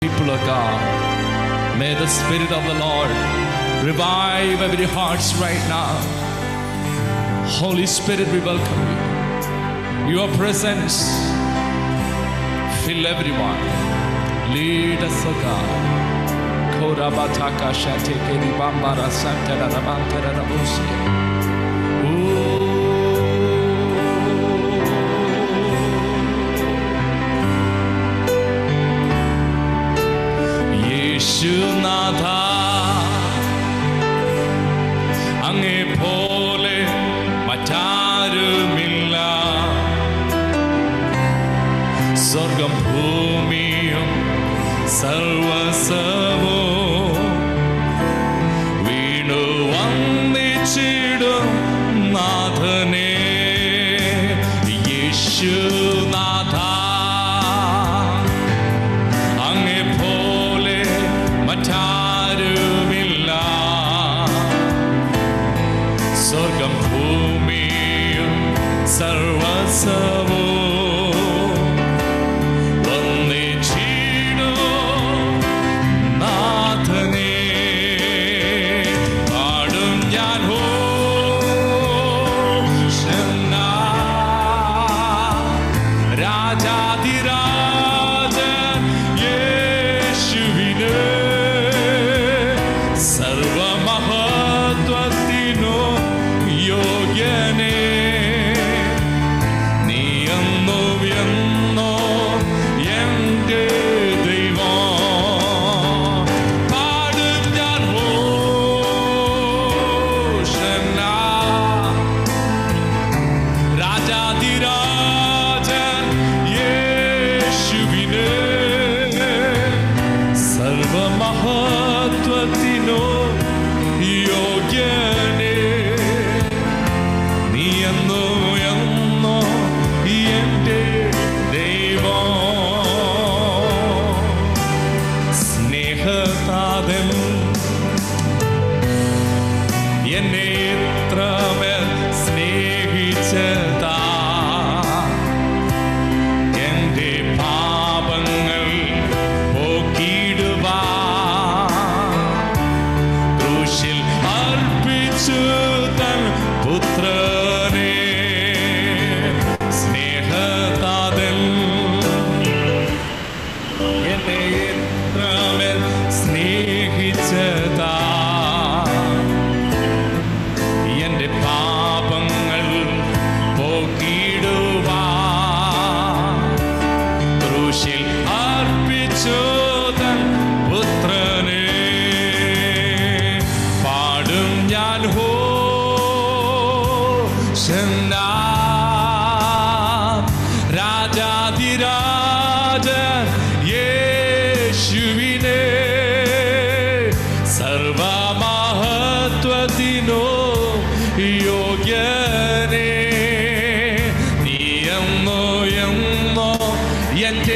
people of God. May the Spirit of the Lord revive every hearts right now. Holy Spirit, we welcome you. Your presence fill everyone. Lead us, O God. Korabataka shatekeri bambara santara rabantara rabusi. യേശുനാഥ അങ്ങേ പോലെ മറ്റാരുമില്ല സ്വർഗം ഭൂമിയും സർവസവോ വീണു വന്നിച്ചിടും നാഥനെ യേശുനാഥ അങ്ങേ പോലെ മറ്റാരുമില്ല സ്വർഗം ഭൂമിയും സർവസവോ വന്നിച്ചിടൂ നാഥനെ പാടും ഞാൻ ഹോശന്ന രാജാതിരാജൻ യേശുവിന് സർവമഹത്വത്തിനു യോഗ്യനേ നീ എന്നോ എന്നോ എൻ്റെ ദൈവം പാടും ഞാൻ ഹോശന്ന രാജാതിരാജൻ യേശുവിന് സർവമഹത്വത്തിനോ യോഗ്യനേ നീ എന്നോ എന്നോ എൻ്റെ ദൈവം സ്നേഹതാതൻ എന്നെ എത്രമേൽ സ്നേഹിച്ചതാ എന്റെ പാപങ്ങൾ പോക്കിടുവാ ക്രൂശിൽ അർപ്പിച്ചു തൻ പുത്രനെ സ്നേഹതാതൻ എന്നെ എത്രമേൽ സ്നേഹിച്ചതാ എന്റെ പാപങ്ങൾ പോക്കിടുവാ ക്രൂശിൽ അർപ്പിച്ചു തൻ പുത്രനെ പാടും ഞാൻ ഹോ രാജാതിരാജൻ യേശുവിനെ സർവമഹത്വത്തിനോ യോഗ്യനേ നീ എന്നോ എന്നോ എൻ്റെ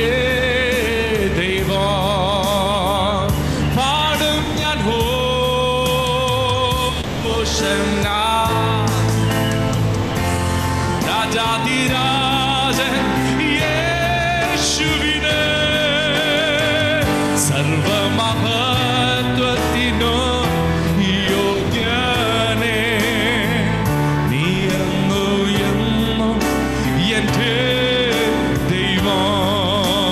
ദൈവം പാടും ഞാൻ ഹോ ഹോശന്ന രാജാതിരാജൻ യേശുവിനെ സർവമഹത്വത്തിനോ യോഗ്യനേ നീ എന്നോ എന്നോ എൻ്റെ ദൈവം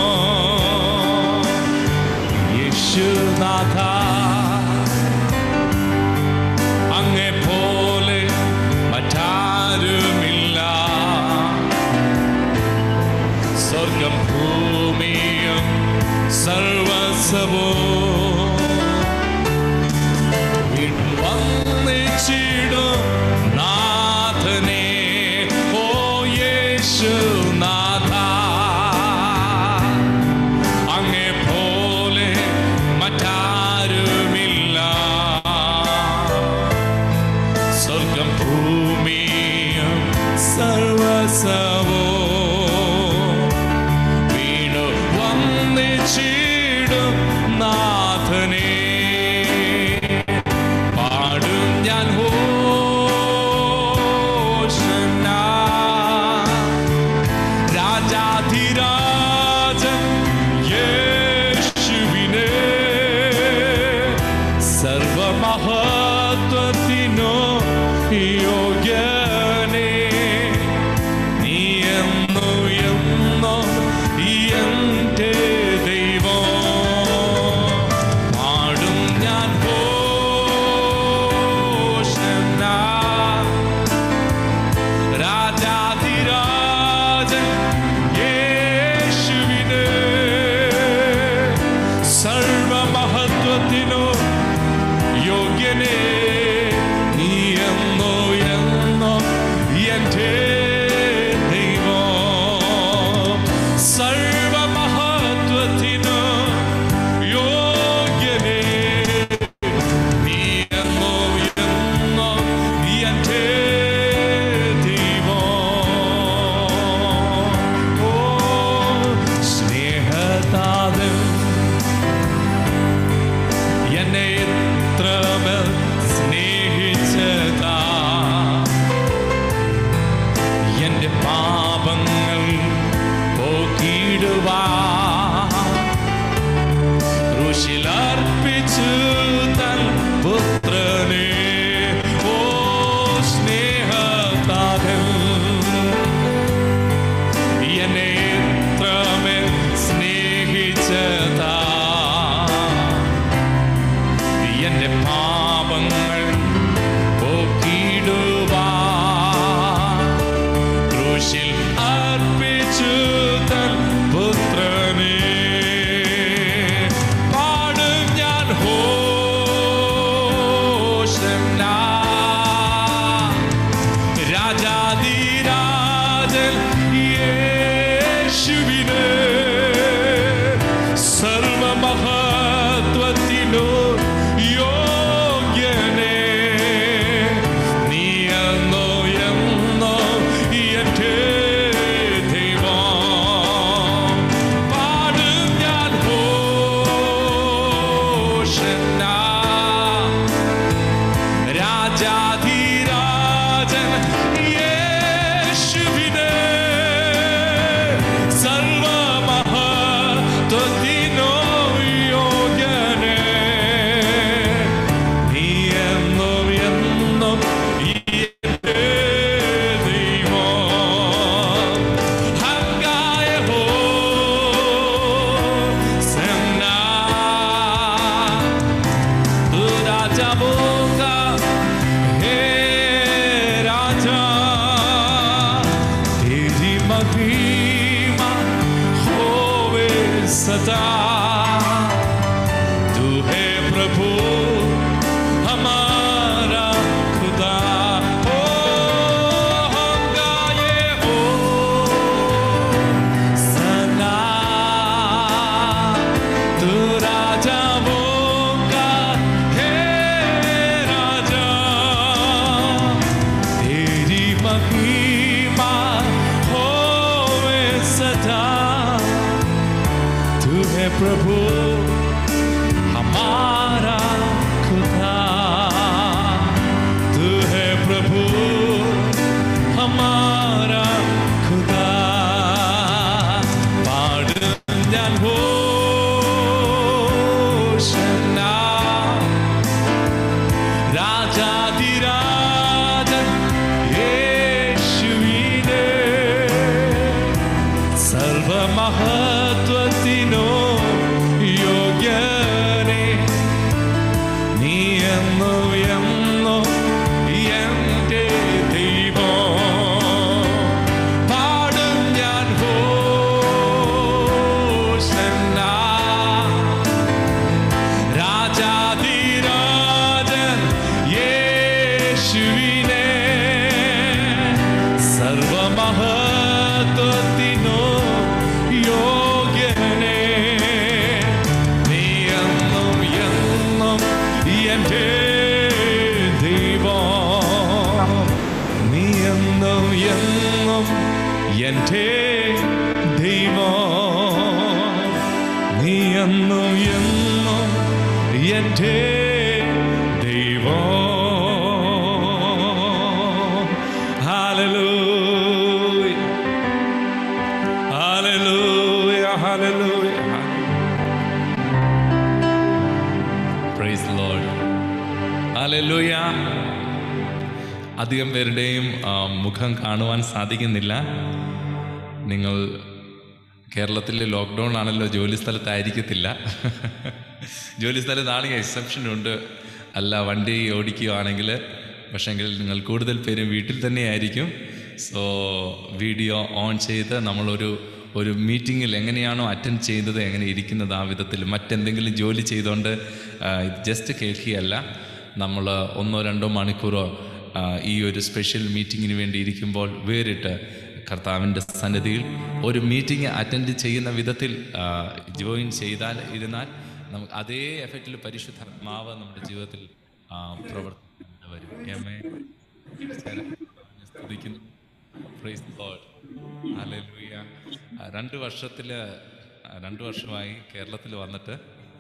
യേശുനാഥ അങ്ങേ പോലെ മറ്റാരുമില്ല സ്വർഗം ഭൂമിയും സർവസവോ വന്നിച്ചിടും നാഥനെ ഓ യേശുനാഥ അങ്ങേ പോലെ മറ്റാരുമില്ല സ്വർഗം ഭൂമിയും സർവസവോ വീണു വന്നിച്ചിടും നാ സ്തുതിനോ യോഗ്യനേ നീ എന്നോ എന്നോ എൻ്റെ ദൈവം സർവമഹത്വത്തിനു യോഗ്യനേ നീ എന്നോ എന്നോ എൻ്റെ ദൈവം ഓ സ്നേഹതാതൻ എന്നെ എത്രമേൽ സ്നേഹിച്ചതാ എന്റെ പാപങ്ങൾ പോക്കിടുവാ ഋഷിലർപ്പിച്ചു തൻ പുത്രനെ ഓ സ്നേഹതാരൻ എന്നെ എത്രമേൽ സ്നേഹിച്ചതാ എന്റെ പാപങ്ങൾ പോക്കിടുവാ ക്രൂശിൽ അർപ്പിച്ചു തൻ പുത്രനെ പാടും ഞാൻ ഹോശന്ന രാജാതിരാജൻ യേശുവിനെ സർവമഹത്വത്തിനു യോഗ്യനേ നീ എന്നോ എന്നോ എൻ്റെ ദൈവം പാടും ഞാൻ ഹോശന്ന രാജാധിരാജൻ യേശുവിനെ സർവമഹത്വത്തിനോ യോഗ്യനേ നീ എന്നും എന്നും എൻ്റെ ദൈവം ഹങ്കായ ഹോസന്ന तू राजा बोगा हे राजा तेरी महिमा होवे सदा तू है प्रभु हमारा खुदा ओ हम गाए हो सना तू राजा का हे राजा तेरी महिमा होवे सदा तू है प्रभु हमारा खुदा तू है प्रभु हमारा खुदा പാടും ഞാൻ ഹോശന്ന രാജാതിരാജൻ യേശുവിനെ സർവമഹത്വത്തിനോ യോഗ്യനെ നീ എന്നോ എന്നോ എൻ്റെ ദൈവം പാടും ഞാൻ ഹോശന്ന രാജാതിരാജൻ യേശുവിനെ സർവമഹത്വത്തിനോ യോഗ്യനെ നീ എന്നും എന്നും എൻ്റെ ദൈവം നീ എന്നും എന്നും എൻ്റെ ദൈവം നീ എന്നും എന്നും എൻ്റെ ദൈവം Hallelujah. Hallelujah. Hallelujah. Praise the Lord. Hallelujah. അധികം പേരുടെയും ആ, മുഖം കാണുവാൻ സാധിക്കുന്നില്ല നിങ്ങൾ കേരളത്തിലെ ലോക്ക്ഡൗൺ ആണല്ലോ ജോലി സ്ഥലത്തായിരിക്കത്തില്ല ജോലി സ്ഥലത്താണെങ്കിൽ എക്സെപ്ഷൻ ഉണ്ട് അല്ല വണ്ടി ഓടിക്കുകയാണെങ്കിൽ പക്ഷെങ്കിൽ നിങ്ങൾ കൂടുതൽ പേരും വീട്ടിൽ തന്നെ ആയിരിക്കും സോ വീഡിയോ ഓൺ ചെയ്ത് നമ്മളൊരു ഒരു മീറ്റിങ്ങിൽ എങ്ങനെയാണോ അറ്റൻഡ് ചെയ്തത് എങ്ങനെ ഇരിക്കുന്നത് ആ വിധത്തിൽ മറ്റെന്തെങ്കിലും ജോലി ചെയ്തുകൊണ്ട് ആ, ഇത് ജസ്റ്റ് കേൾക്കുകയല്ല നമ്മൾ ഒന്നോ രണ്ടോ മണിക്കൂറോ ആ, ഈ ഒരു സ്പെഷ്യൽ മീറ്റിങ്ങിന് വേണ്ടി ഇരിക്കുമ്പോൾ വേറിട്ട് കർത്താവിൻ്റെ സന്നിധിയിൽ ഒരു മീറ്റിംഗ് അറ്റൻഡ് ചെയ്യുന്ന വിധത്തിൽ ആ, ജോയിൻ ചെയ്താൽ ഇരുന്നാൽ നമുക്ക് അതേ എഫക്റ്റിൽ പരിശുദ്ധാത്മാവ് നമ്മുടെ ജീവിതത്തിൽ ആ, പ്രവർത്തിക്കേണ്ടി വരും Amen. സ്തുതിക്കുന്നു Praise the Lord. Hallelujah. ആ, രണ്ട് വർഷത്തിൽ രണ്ട് വർഷമായി കേരളത്തിൽ വന്നിട്ട്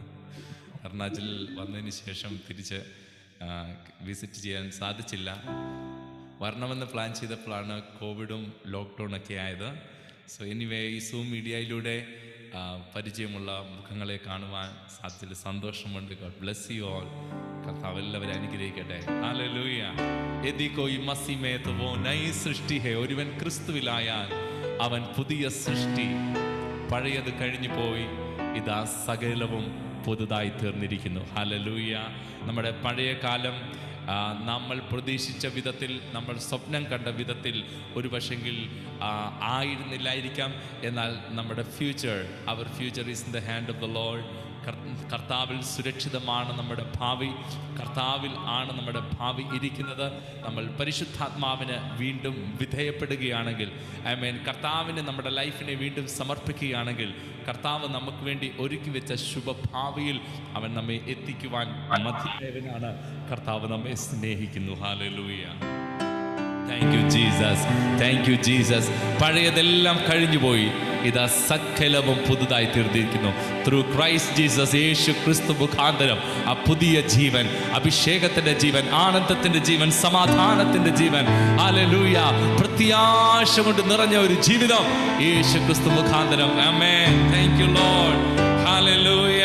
അരുണാചൽ വന്നതിന് ശേഷം തിരിച്ച് വിസിറ്റ് ചെയ്യാൻ സാധിച്ചില്ല വരണമെന്ന് പ്ലാൻ ചെയ്തപ്പോഴാണ് കോവിഡും ലോക്ക്ഡൗണൊക്കെ ആയത് സോ എനിവേ ഈ സൂം മീഡിയയിലൂടെ ആ, പരിചയമുള്ള മുഖങ്ങളെ കാണുവാൻ സാധിച്ചതിൽ സന്തോഷമുണ്ട് ഗോഡ് ബ്ലെസ് യു ഓൾ കർത്താവ് എല്ലാവരും അനുഗ്രഹിക്കട്ടെ ഹല്ലേലൂയ യദി കോയി മസിമേത് വോ നൈ സൃഷ്ടി ഹേ ഒരുവൻ ക്രിസ്തുവിലായാൽ അവൻ പുതിയ സൃഷ്ടി പഴയത് കഴിഞ്ഞു പോയി ഇതാ സകലവും പുതുതായി തീർന്നിരിക്കുന്നു ഹലലൂയ നമ്മുടെ പഴയ കാലം ആ, നമ്മൾ പ്രതീക്ഷിച്ച വിധത്തിൽ നമ്മൾ സ്വപ്നം കണ്ട വിധത്തിൽ ഒരു പക്ഷെങ്കിൽ ആയിരുന്നില്ലായിരിക്കാം എന്നാൽ നമ്മുടെ future our future is in the hand of the Lord കർത്താവിൽ സുരക്ഷിതമാണ് നമ്മുടെ ഭാവി കർത്താവിൽ ആണ് നമ്മുടെ ഭാവി ഇരിക്കുന്നത് നമ്മൾ പരിശുദ്ധാത്മാവിന് വീണ്ടും വിധേയപ്പെടുകയാണെങ്കിൽ ഐ മീൻ കർത്താവിന് നമ്മുടെ ലൈഫിനെ വീണ്ടും സമർപ്പിക്കുകയാണെങ്കിൽ കർത്താവ് നമുക്ക് വേണ്ടി ഒരുക്കി വെച്ച ശുഭഭാവിയിൽ അവൻ നമ്മെ എത്തിക്കുവാൻ മധ്യദേവനാണ് കർത്താവ് നമ്മെ സ്നേഹിക്കുന്നു hallelujah thank you Jesus thank you Jesus പഴയതെല്ലാം കഴിഞ്ഞുപോയി ഇതാ സകലവും പുതുതായി തീർന്നിരിക്കുന്നു ത്രൂ ക്രൈസ്റ്റ് ജീസസ് യേശു ക്രിസ്തു മുഖാന്തരം ആ പുതിയ ജീവൻ അഭിഷേകത്തിന്റെ ജീവൻ ആനന്ദത്തിന്റെ ജീവൻ സമാധാനത്തിന്റെ ജീവൻ ഹല്ലേലൂയ പ്രത്യാശ കൊണ്ട് നിറഞ്ഞ ഒരു ജീവിതം യേശു ക്രിസ്തു മുഖാന്തരം ആമേൻ താങ്ക് യു ലോർഡ് ഹല്ലേലൂയ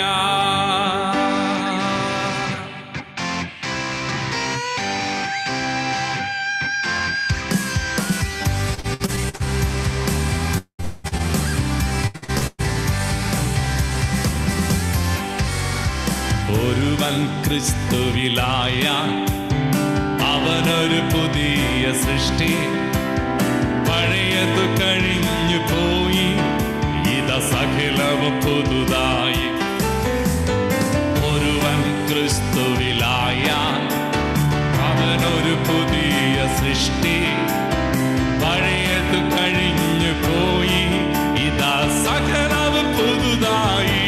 ഒരുവൻ ക്രിസ്തുവിലായ അവനൊരു പുതിയ സൃഷ്ടി പഴയതു കഴിഞ്ഞു പോയി ഇത സകലവും പുതുതായി ഒരുവൻ ക്രിസ്തുവിലായ അവനൊരു പുതിയ സൃഷ്ടി പഴയതു കഴിഞ്ഞു പോയി ഇതാ സകലവും പുതുതായി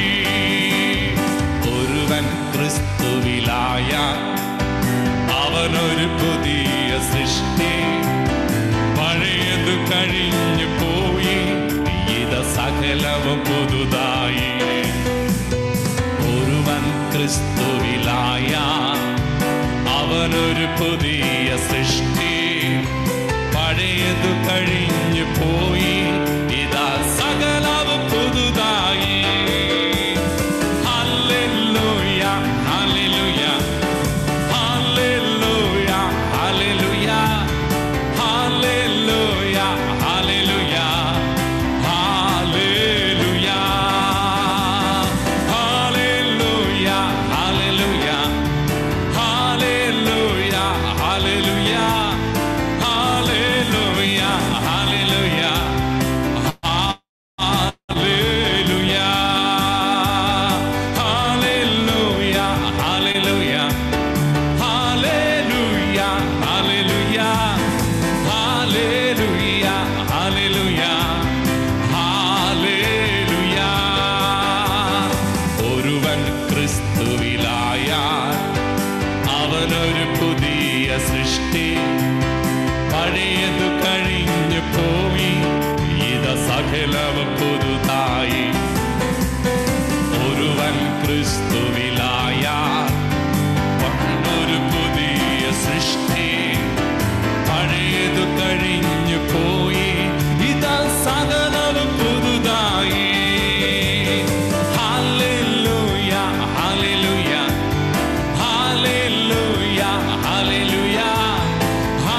ഒരുവൻ ക്രിസ്തുവിലായ അവനൊരു പുതിയ സൃഷ്ടി പഴയതു കഴിഞ്ഞു പോയി ഇത് സകലവും പുതുതായി ഒരുവൻ ക്രിസ്തുവിലായ അവനൊരു പുതിയ സൃഷ്ടി പഴയതു കഴിഞ്ഞു പോയി ഇതാ സകലവും പുതുതായി hallelujah hallelujah hallelujah hallelujah hallelujah hallelujah hallelujah hallelujah hallelujah hallelujah hallelujah hallelujah hallelujah Hallelujah. Hallelujah. Hallelujah. Hallelujah. Hallelujah. Hallelujah. Hallelujah. Hallelujah. ഒരുവൻ ക്രിസ്തുവിലായാൽ അവനൊരു പുതിയ സൃഷ്ടി പഴയതു കഴിഞ്ഞു പോയി ഇത സകലവും പുതുതായി ഒരുവൻ ക്രിസ്തുവിലായ ഒരു പുതിയ സൃഷ്ടി പഴയതു കഴിഞ്ഞു പോയി ഇതാ സകലവും പുതുതായി ഹല്ലേലൂയ ഹല്ലേലൂയ ഹല്ലേലൂയ ഹല്ലേലൂയ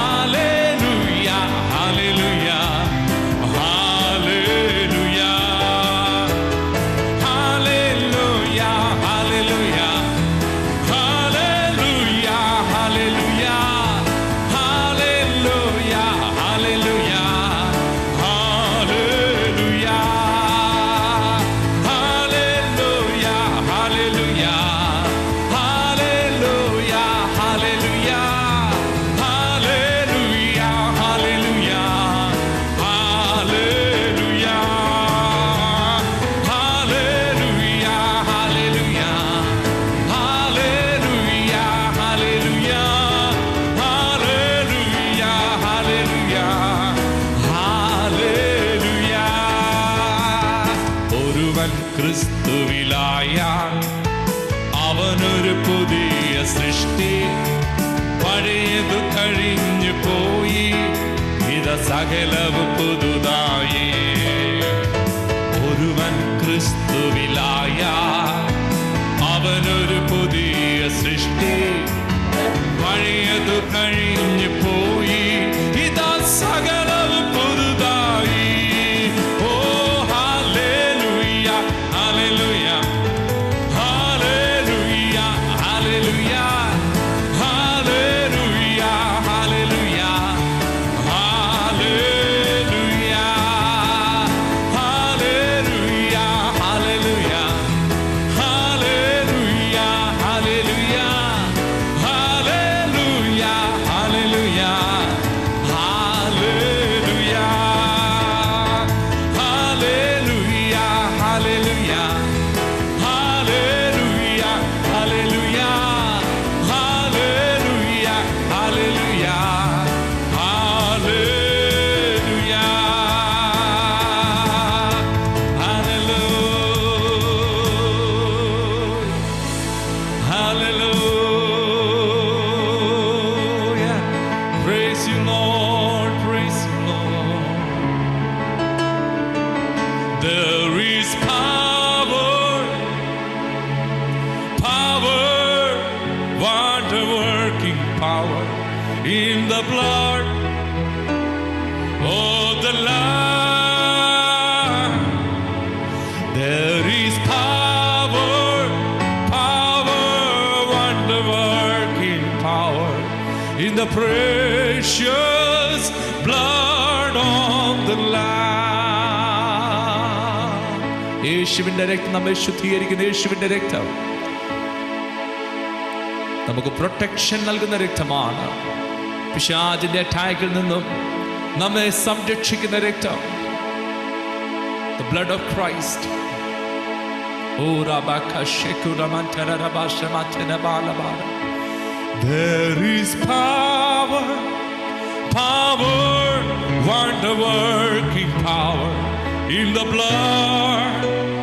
സൃഷ്ടി പഴയതു കഴിഞ്ഞു പോയി ഇത സകലവും പുതുതായി ഒരുവൻ ക്രിസ്തുവിലായ അവനൊരു പുതിയ സൃഷ്ടി പഴയതു കഴിഞ്ഞു പോയി ഇതാ സകലവും പുതുതായി ഓ hallelujah hallelujah hallelujah hallelujah hallelujah hallelujah hallelujah hallelujah hallelujah Hallelujah, hallelujah, hallelujah, hallelujah, hallelujah, hallelujah, hallelujah, hallelujah, hallelujah, hallelujah, hallelujah, hallelujah. Hallelujah. Praise you, Lord. Praise you, Lord. There is power, power, wonder working power in the blood of the Lamb. There is power, power, wonder working power in the precious blood of the Lamb. യേശുവിന്റെ രക്തം നമ്മെ ശുദ്ധീകരിക്കുന്ന യേശുവിന്റെ രക്തം നമുക്ക് protection നൽകുന്ന രക്തമാണ് പിശാചിന്റെ അറ്റാക്കിൽ നിന്നും നമ്മെ സംരക്ഷിക്കുന്ന രക്തം the blood of Christ. Oh, Rabaka Shekura Mantara Rabasha Matana Balabara. There is power, power, wonder working power in the blood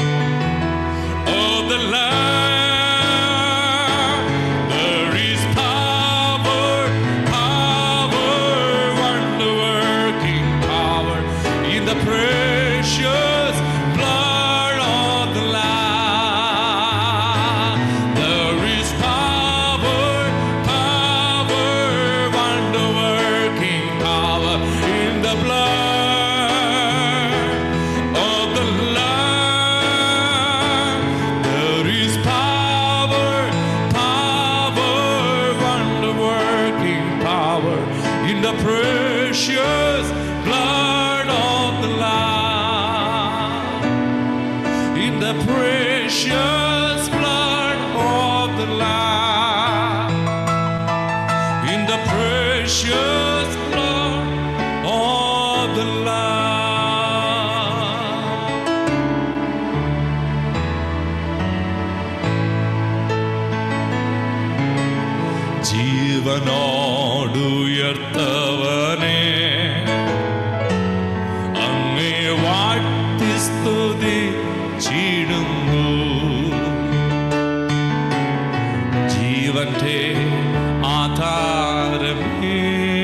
of the Lamb. There is power, power, wonder working power in the precious blood of the Lamb. There is power, power, wonder working power in the blood of the Lamb. There is power, power, wonder working power in the precious blood of the Lamb. In the precious blood of the Lamb. In the precious blood of the Lamb. ജീവനോടുയർത്തവനെ അങ്ങേ വാഴ്ത്തി സ്തുതി ചീടുന്നു ജീവന്റെ ആധാരമേ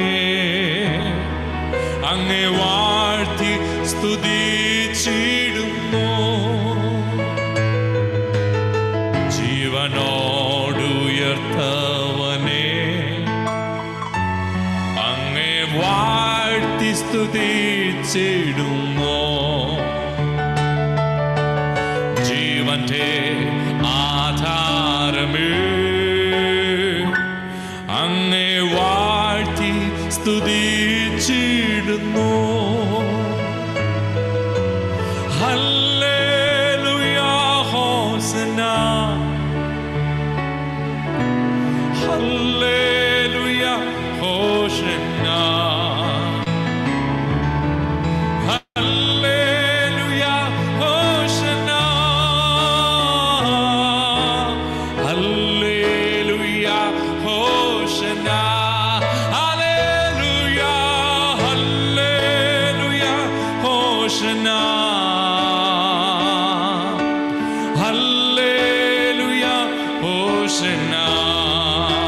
അങ്ങേ വാഴ്ത്തി സ്തുതി ചീടുന്നു ജീവനോടുയർത്തവനെ അങ്ങേ വാഴ്ത്തി സ്തുതിച്ചിടുന്നു ജീവന്റെ ആധാരമേ അങ്ങേ വാഴ്ത്തി സ്തുതിച്ചിടുന്നു ഹല്ലേലൂയാ ഹോസന ഹല്ലേലൂയാ ഹോസന ഹല്ലേലൂയാ ഹോസന ഹല്ലേലൂയാ ഹോസന ഹല്ലേലൂയാ ഹല്ലേലൂയാ ഹോസന ഹല്ലേലൂയാ ഹോസന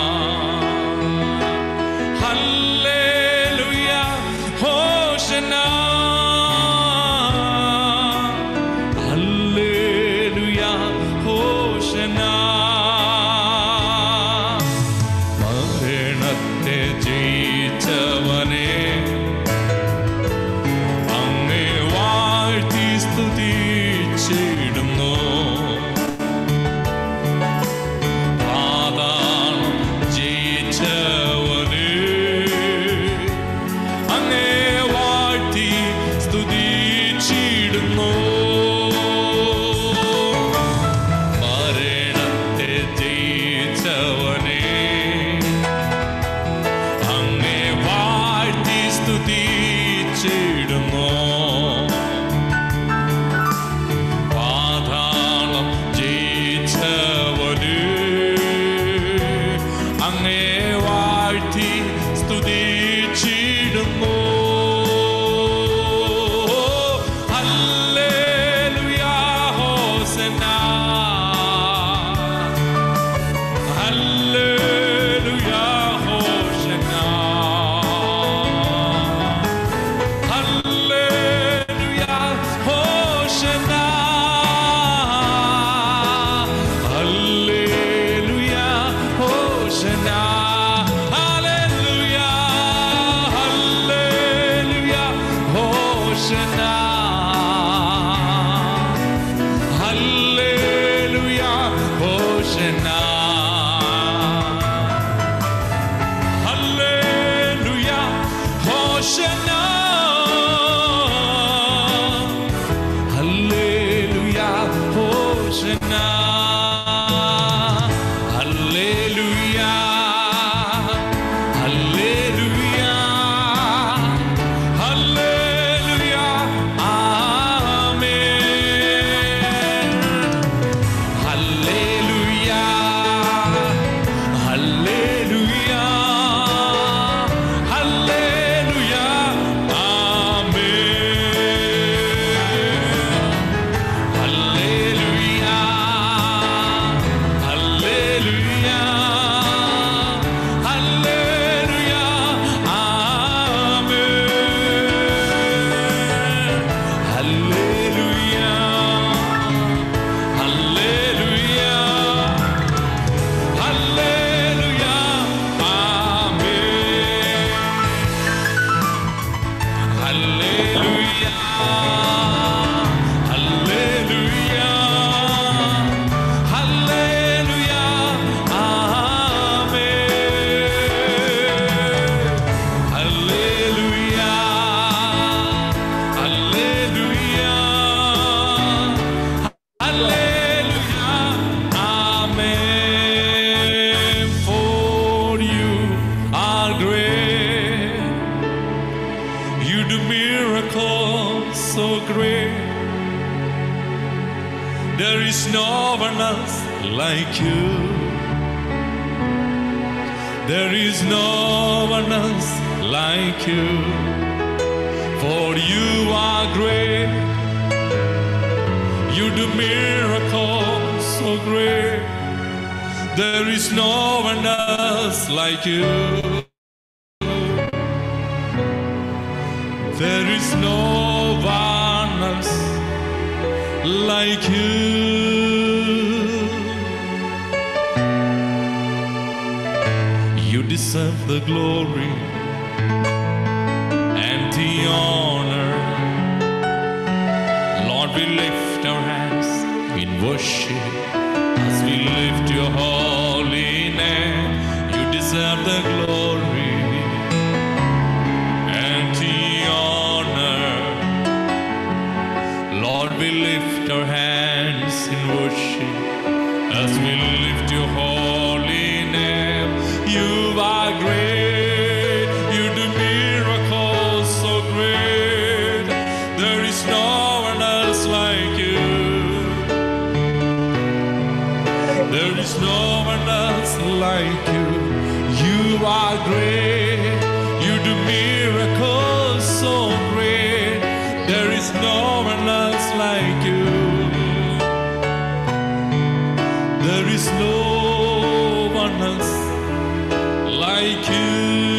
one else like you. There is no one else like you. For you are great. You do miracles so great. There is no one else like you. There is no one else like you. You deserve the glory and the honor. Lord, we lift our hands in worship as we lift your holy name. You deserve the glory and the honor. Lord, we lift our hands in worship as we lift your holy name. You are great, you do miracles so great. There is no one else like you. There is no one else like you. You are great. You do miracles so great. There is no one else like you. There is no one else like you.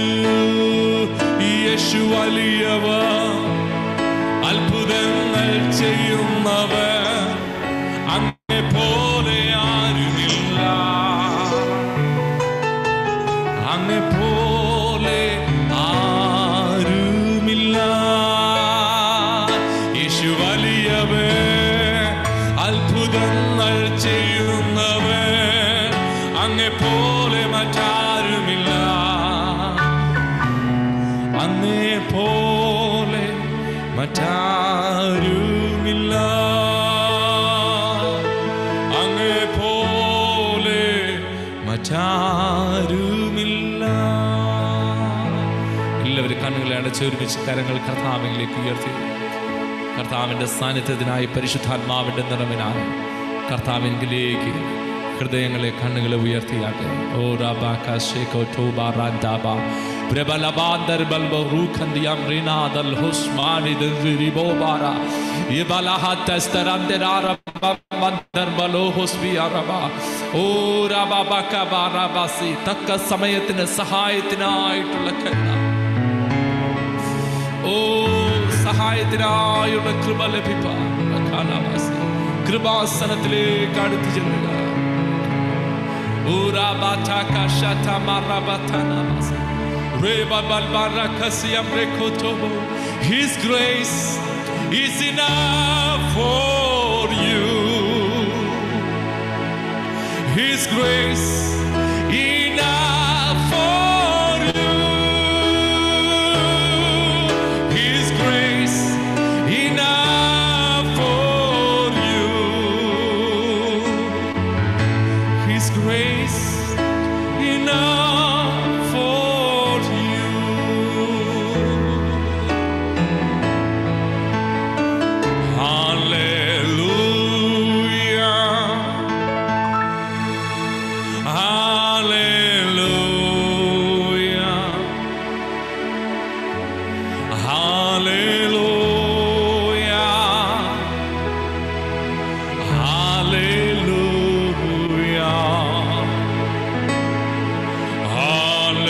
യേശു വലിയവൻ അത്ഭുതങ്ങൾ ചെയ്യുന്നവൻ അങ്ങെ പോലെ ആരുമില്ല അങ്ങെ പോലെ ആരുമില്ല യേശു വലിയവൻ അത്ഭുതങ്ങൾ ചെയ്യുന്നവൻ അങ്ങെ പോലെ മറ്റാരുമില്ല അങ്ങേ പോലെ മറ്റാരുമില്ല അങ്ങേ പോലെ മറ്റാരുമില്ല എല്ലാവരും കണ്ണുകളെ അടച്ചൊരുമിച്ച് കരങ്ങൾ കർത്താവിലേക്ക് ഉയർത്തി കർത്താവിൻ്റെ സാന്നിധ്യത്തിനായി പരിശുദ്ധാത്മാവിൻ്റെ നിറവിനായി കർത്താവിങ്കിലേക്ക് ഹൃദയങ്ങളെ കണ്ണുകളെ ഉയർത്തിയാട്ടെ ഓ റബാക ശേഖോ ടോബ റാന്താബ പ്രബലബാന്ദർ ബൽബ റൂഖന്ദിയം റിനാദൽ ഹുസ്മാനി ദിരിബോബാര യബലഹത്തസ്തരന്തരാര മന്ദർ ബലോ ഹുസ്ബിയറബ ഓ റബബക ബാറബസി തക്ക സമയത്തിന് സഹായത്തിനായിട്ടുള്ള കരുണ ഓ സഹായത്തിനായുള്ള കൃപ ലഭിപ്പാൻ കാലാവാസി കൃപാസനത്തിലേക്ക് അടുത്തു ചെല്ലുക Urabataka shatamaраbatanamas. Rebabalbarakasiam rekotobo. His grace is enough for you. His grace enough for you. His grace enough for you. His grace enough for you. Hallelujah. Hallelujah. Hallelujah.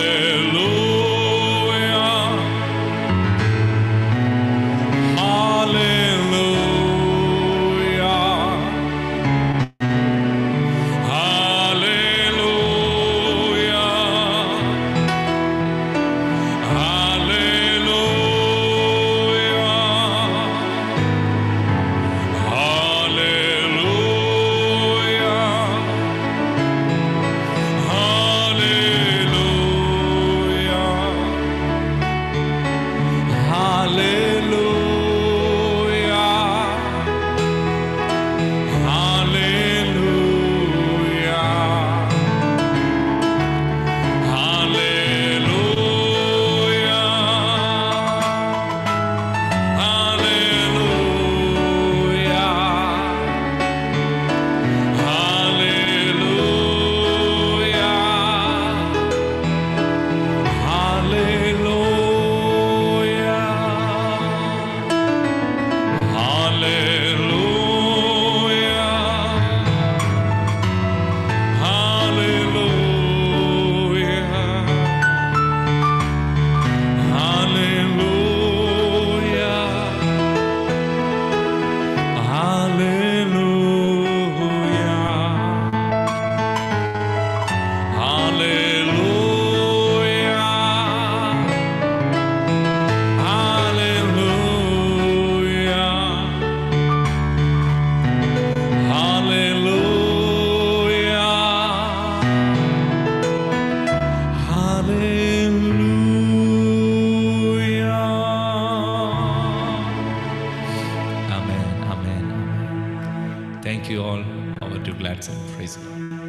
Thank you all. Over to Gladstone. Praise God.